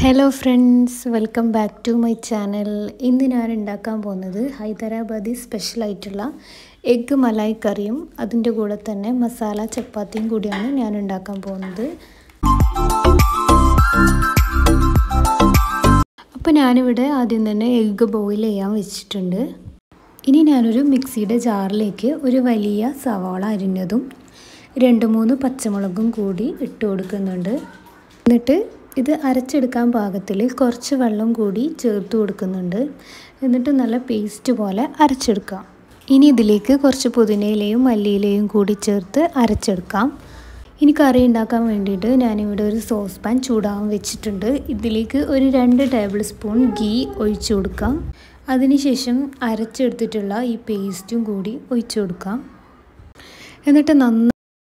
hello friends welcome back to my channel ഇന്ന് ഞാൻ ഉണ്ടാക്കാൻ പോകുന്നത് ഹൈദരാബാദി സ്പെഷ്യലായിട്ടുള്ള എഗ്ഗ് മലായി കറിയും അതിൻ്റെ കൂടെ തന്നെ മസാല ചപ്പാത്തിയും കൂടിയാണ് ഞാൻ ഉണ്ടാക്കാൻ പോകുന്നത് അപ്പോൾ ഞാനിവിടെ ആദ്യം തന്നെ എഗ്ഗ് ബോയിൽ ചെയ്യാൻ വെച്ചിട്ടുണ്ട് ഇനി ഞാനൊരു മിക്സിയുടെ ജാറിലേക്ക് ഒരു വലിയ സവാള അരിഞ്ഞതും രണ്ട് മൂന്ന് പച്ചമുളകും കൂടി ഇട്ട് കൊടുക്കുന്നുണ്ട് എന്നിട്ട് ഇത് അരച്ചെടുക്കാൻ പാകത്തിൽ കുറച്ച് വെള്ളം കൂടി ചേർത്ത് കൊടുക്കുന്നുണ്ട് എന്നിട്ട് നല്ല പേസ്റ്റ് പോലെ അരച്ചെടുക്കാം ഇനി ഇതിലേക്ക് കുറച്ച് പുതിനയിലയും മല്ലിയിലയും കൂടി ചേർത്ത് അരച്ചെടുക്കാം ഇനി കറി ഉണ്ടാക്കാൻ വേണ്ടിയിട്ട് ഞാനിവിടെ ഒരു സോസ് പാൻ ചൂടാകാൻ വെച്ചിട്ടുണ്ട് ഇതിലേക്ക് ഒരു രണ്ട് ടേബിൾ സ്പൂൺ ഗീ ഒഴിച്ചു കൊടുക്കാം അതിനുശേഷം അരച്ചെടുത്തിട്ടുള്ള ഈ പേസ്റ്റും കൂടി ഒഴിച്ചു കൊടുക്കാം എന്നിട്ട് നന്നായി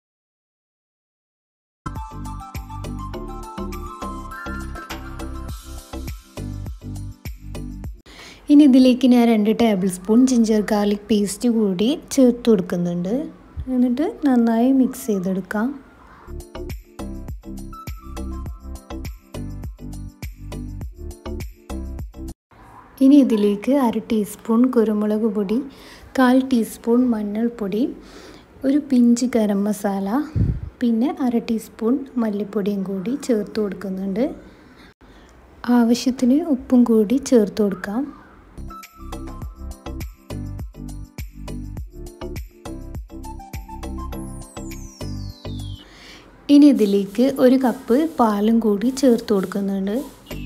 ഇനി ഇതിലേക്ക് ഞാൻ രണ്ട് tablespoon ginger garlic paste കൂടി ചേർത്ത് കൊടുക്കുന്നുണ്ട് എന്നിട്ട് നന്നായി മിക്സ് ചെയ്തെടുക്കാം ഇനി ഇതിലേക്ക് അര ടീസ്പൂൺ കുരുമുളക് പൊടി കാൽ ടീസ്പൂൺ മഞ്ഞൾപ്പൊടി ഒരു പിഞ്ച് ഗരം മസാല പിന്നെ അര ടീസ്പൂൺ മല്ലിപ്പൊടിയും കൂടി ചേർത്ത് കൊടുക്കുന്നുണ്ട് ആവശ്യത്തിന് ഉപ്പും കൂടി ചേർത്ത് കൊടുക്കാം ഇനി ഇതിലേക്ക് ഒരു കപ്പ് പാലും കൂടി ചേർത്ത് കൊടുക്കുന്നുണ്ട്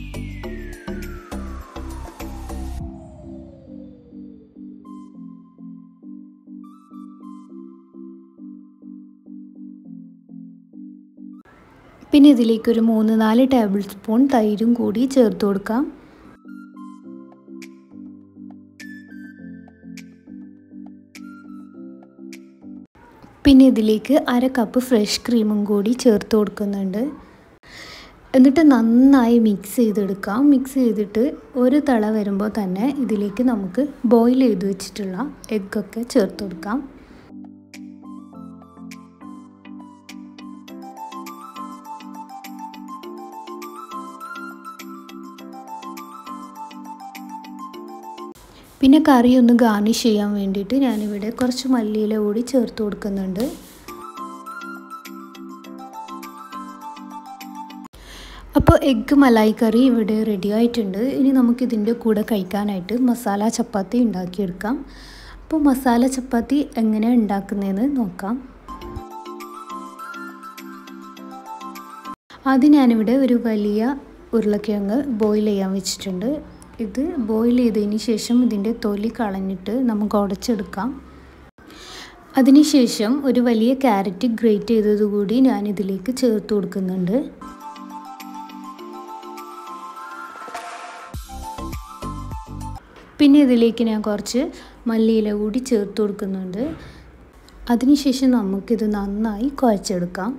പിന്നെ ഇതിലേക്ക് ഒരു മൂന്ന് നാല് ടേബിൾ സ്പൂൺ തൈരും കൂടി ചേർത്ത് കൊടുക്കാം പിന്നെ ഇതിലേക്ക് അര കപ്പ് ഫ്രഷ് ക്രീമും കൂടി ചേർത്ത് കൊടുക്കുന്നുണ്ട് എന്നിട്ട് നന്നായി മിക്സ് ചെയ്തെടുക്കാം മിക്സ് ചെയ്തിട്ട് ഒരു തള വരുമ്പോൾ തന്നെ ഇതിലേക്ക് നമുക്ക് ബോയിൽ ചെയ്ത് വെച്ചിട്ടുള്ള എഗ്ഗൊക്കെ ചേർത്ത് കൊടുക്കാം പിന്നെ കറി ഒന്ന് ഗാർണിഷ് ചെയ്യാൻ വേണ്ടിയിട്ട് ഞാനിവിടെ കുറച്ച് മല്ലിയില കൂടി ചേർത്ത് കൊടുക്കുന്നുണ്ട് അപ്പോൾ എഗ്ഗ് മലായി കറി ഇവിടെ റെഡി ആയിട്ടുണ്ട് ഇനി നമുക്കിതിൻ്റെ കൂടെ കഴിക്കാനായിട്ട് മസാല ചപ്പാത്തി ഉണ്ടാക്കിയെടുക്കാം അപ്പോൾ മസാല ചപ്പാത്തി എങ്ങനെ ഉണ്ടാക്കുന്നതെന്ന് നോക്കാം ആദ്യം ഞാനിവിടെ ഒരു വലിയ ഉരുളക്കിഴങ്ങ് ബോയിൽ ചെയ്യാൻ വെച്ചിട്ടുണ്ട് ഇത് ബോയിൽ ചെയ്തതിന് ശേഷം ഇതിൻ്റെ തൊലി കളഞ്ഞിട്ട് നമുക്ക് ഉടച്ചെടുക്കാം അതിനുശേഷം ഒരു വലിയ ക്യാരറ്റ് ഗ്രേറ്റ് ചെയ്തത് കൂടി ഞാൻ ഇതിലേക്ക് ചേർത്ത് കൊടുക്കുന്നുണ്ട് പിന്നെ ഇതിലേക്ക് ഞാൻ കുറച്ച് മല്ലിയില കൂടി ചേർത്ത് കൊടുക്കുന്നുണ്ട് അതിനുശേഷം നമുക്കിത് നന്നായി കുഴച്ചെടുക്കാം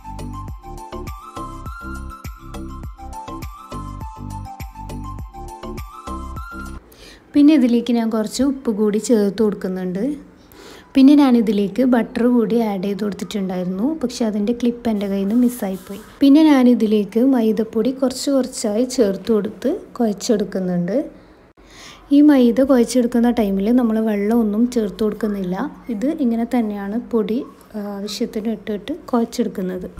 പിന്നെ ഇതിലേക്ക് ഞാൻ കുറച്ച് ഉപ്പ് കൂടി ചേർത്ത് കൊടുക്കുന്നുണ്ട് പിന്നെ ഞാനിതിലേക്ക് ബട്ടർ കൂടി ആഡ് ചെയ്ത് കൊടുത്തിട്ടുണ്ടായിരുന്നു പക്ഷെ അതിൻ്റെ ക്ലിപ്പ് എൻ്റെ കയ്യിൽ നിന്ന് മിസ്സായിപ്പോയി പിന്നെ ഞാനിതിലേക്ക് മൈദപ്പൊടി കുറച്ച് കുറച്ചായി ചേർത്ത് കൊടുത്ത് കുഴച്ചെടുക്കുന്നുണ്ട് ഈ മൈദ കുഴച്ചെടുക്കുന്ന ടൈമിൽ നമ്മൾ വെള്ളമൊന്നും ചേർത്ത് കൊടുക്കുന്നില്ല ഇത് ഇങ്ങനെ തന്നെയാണ് പൊടി ആവശ്യത്തിന് ഇട്ടിട്ട് കുഴച്ചെടുക്കുന്നത്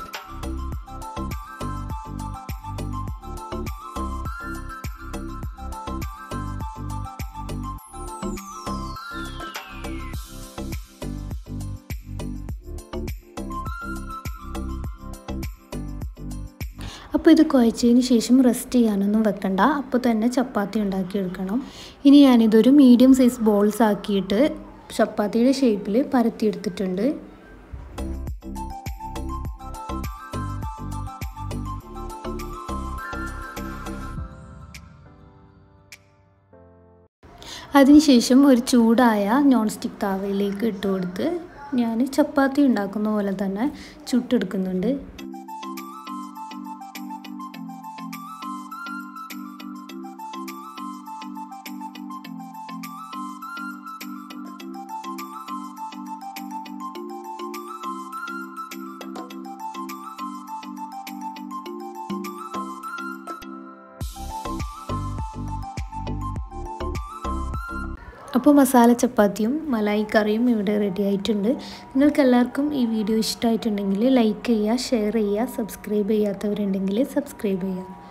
അപ്പോൾ ഇത് കുഴച്ചതിന് ശേഷം റെസ്റ്റ് ചെയ്യാനൊന്നും വെക്കണ്ട അപ്പോൾ തന്നെ ചപ്പാത്തി ഉണ്ടാക്കിയെടുക്കണം ഇനി ഞാനിതൊരു മീഡിയം സൈസ് ബോൾസ് ആക്കിയിട്ട് ചപ്പാത്തിയുടെ ഷേപ്പിൽ പരത്തിയെടുത്തിട്ടുണ്ട് അതിനുശേഷം ഒരു ചൂടായ നോൺ സ്റ്റിക്ക് താവയിലേക്ക് ഇട്ട് കൊടുത്ത് ഞാൻ ചപ്പാത്തി ഉണ്ടാക്കുന്ന പോലെ തന്നെ ചുട്ടെടുക്കുന്നുണ്ട് അപ്പോൾ മസാല ചപ്പാത്തിയും മലായി കറിയും ഇവിടെ റെഡി ആയിട്ടുണ്ട് നിങ്ങൾക്ക് എല്ലാവർക്കും ഈ വീഡിയോ ഇഷ്ടമായിട്ടുണ്ടെങ്കിൽ ലൈക്ക് ചെയ്യുക ഷെയർ ചെയ്യുക സബ്സ്ക്രൈബ് ചെയ്യാത്തവരുണ്ടെങ്കിൽ സബ്സ്ക്രൈബ് ചെയ്യുക